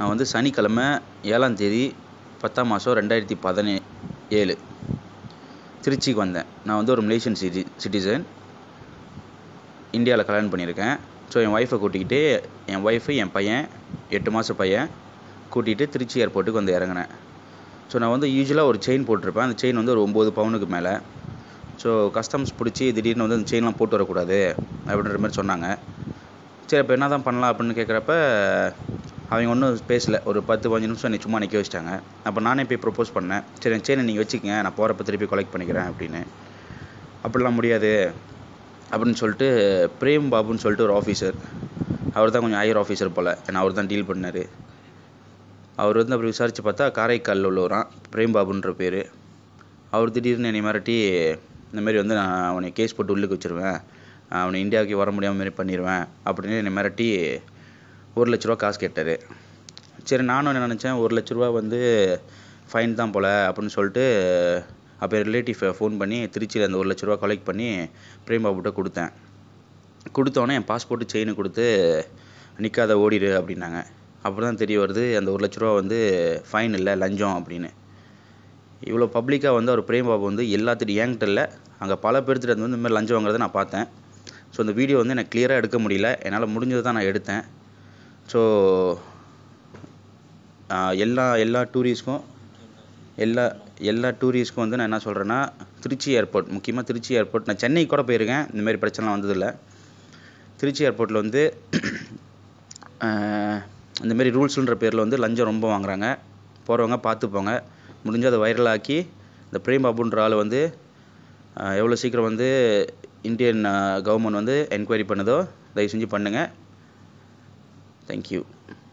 நான் வந்து சனிக்கிழமை ஏழாம் தேதி பத்தாம் மாதம் ரெண்டாயிரத்தி பதினே ஏழு திருச்சிக்கு வந்தேன் நான் வந்து ஒரு மலேசியன் சிட்டி சிட்டிசன் இந்தியாவில் கல்யாணம் பண்ணியிருக்கேன் ஸோ என் ஒய்ஃபை கூட்டிக்கிட்டு என் ஒய்ஃபு என் பையன் எட்டு மாத பையன் கூட்டிகிட்டு திருச்சி ஏர்போர்ட்டுக்கு வந்து இறங்கினேன் ஸோ நான் வந்து யூஸ்வலாக ஒரு செயின் போட்டிருப்பேன் அந்த செயின் வந்து ஒரு ஒம்பது பவுனுக்கு மேலே ஸோ கஸ்டம்ஸ் பிடிச்சி திடீர்னு வந்து அந்த செயின்லாம் போட்டு வரக்கூடாது அப்படின்ற மாதிரி சொன்னாங்க சரி அப்போ என்ன தான் பண்ணலாம் அப்படின்னு கேட்குறப்ப அவங்க ஒன்றும் பேசல ஒரு பத்து பதினஞ்சு நிமிஷம் என்னை சும்மா நிற்க வச்சிட்டாங்க அப்போ நானே போய் ப்ரப்போஸ் பண்ணேன் சரி என் செயினை நீங்கள் வச்சுக்கங்க நான் போகிறப்ப திருப்பி கலெக்ட் பண்ணிக்கிறேன் அப்படின்னு அப்படிலாம் முடியாது அப்படின்னு சொல்லிட்டு பிரேம் பாபுன்னு சொல்லிட்டு ஒரு ஆஃபீஸர் அவர் தான் கொஞ்சம் ஹையர் ஆஃபீஸர் போல் ஏன்னா அவர் தான் டீல் பண்ணார் அவர் வந்து அப்படி விசாரித்து பார்த்தா காரைக்காலில் உள்ளவரான் பிரேம் பாபுன்ற பேர் அவர் திடீர்னு என்னை மிரட்டி இந்தமாரி வந்து நான் அவனை கேஸ் போட்டு உள்ளுக்கு வச்சுருவேன் அவனை இந்தியாவுக்கு வர முடியாமல் மாரி பண்ணிடுவேன் அப்படின்னு என்னை மிரட்டி ஒரு லட்ச ரூபா காசு கேட்டார் சரி நானும் என்ன நினச்சேன் ஒரு லட்ச ரூபா வந்து ஃபைன் தான் போல் அப்படின்னு சொல்லிட்டு அப்போ ரிலேட்டிவ் ஃபோன் பண்ணி திருச்சியில் அந்த ஒரு லட்ச ரூபா கலெக்ட் பண்ணி பிரேம் பாபுகிட்ட கொடுத்தேன் கொடுத்தோன்னே என் பாஸ்போர்ட்டு செயின் கொடுத்து நிற்காத ஓடிடு அப்படின்னாங்க அப்புறம் தான் தெரிய வருது அந்த ஒரு லட்ச ரூபா வந்து ஃபைன் இல்லை லஞ்சம் அப்படின்னு இவ்வளோ பப்ளிக்காக வந்து அவர் பிரேம் பாபு வந்து எல்லாத்துட்டும் என்கிட்ட இல்லை அங்கே பல பேர்த்திட்ட வந்து இந்த மாதிரி லஞ்சம் வாங்குறதை நான் பார்த்தேன் ஸோ அந்த வீடியோ வந்து எனக்கு கிளியராக எடுக்க முடியல என்னால் முடிஞ்சது தான் நான் எடுத்தேன் ஸோ எல்லா எல்லா டூரிஸ்ட்க்கும் எல்லா எல்லா டூரிஸ்ட்க்கும் வந்து நான் என்ன சொல்கிறேன்னா திருச்சி ஏர்போர்ட் முக்கியமாக திருச்சி ஏர்போர்ட் நான் சென்னை கூட போயிருக்கேன் இந்த மாதிரி பிரச்சனைலாம் வந்ததில்லை திருச்சி ஏர்போர்ட்டில் வந்து இந்த மாதிரி ரூல்ஸுன்ற பேரில் வந்து லஞ்சம் ரொம்ப வாங்குறாங்க போகிறவங்க பார்த்து போங்க முடிஞ்சால் அதை வைரலாக்கி இந்த பிரேம் பாபுன்ற ஆள் வந்து எவ்வளோ சீக்கிரம் வந்து இந்தியன் கவர்மெண்ட் வந்து என்கொயரி பண்ணுதோ தயவு செஞ்சு பண்ணுங்கள் தேங்க்யூ